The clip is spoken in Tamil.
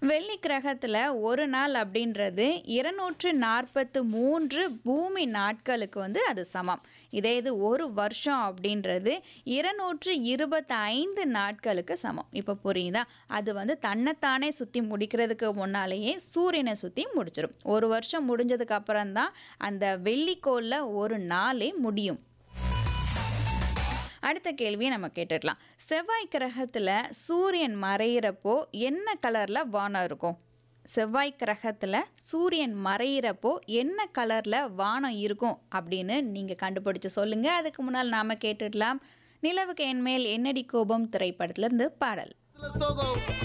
வெள்ளி கிரகத்தில் ஒரு நாள் அப்படின்றது இருநூற்று நாற்பத்து மூன்று பூமி நாட்களுக்கு வந்து அது சமம் இதே இது ஒரு வருஷம் அப்படின்றது இருநூற்று இருபத்தி ஐந்து நாட்களுக்கு சமம் இப்போ புரியுதா அது வந்து தன்னைத்தானே சுற்றி முடிக்கிறதுக்கு முன்னாலேயே சூரியனை சுற்றி முடிச்சிடும் ஒரு வருஷம் முடிஞ்சதுக்கு அப்புறம் தான் அந்த வெள்ளிக்கோளில் ஒரு நாளே முடியும் அடுத்த கேள்வியை நம்ம கேட்டுடலாம் செவ்வாய் கிரகத்தில் சூரியன் மறையிறப்போ என்ன கலரில் வானம் இருக்கும் செவ்வாய் கிரகத்தில் சூரியன் மறையிறப்போ என்ன கலரில் வானம் இருக்கும் அப்படின்னு நீங்கள் கண்டுபிடிச்சு சொல்லுங்கள் அதுக்கு முன்னால் நாம் கேட்டுடலாம் நிலவுக்கு என்மேல் என்னடி கோபம் திரைப்படத்துலேருந்து பாடல் சோகம்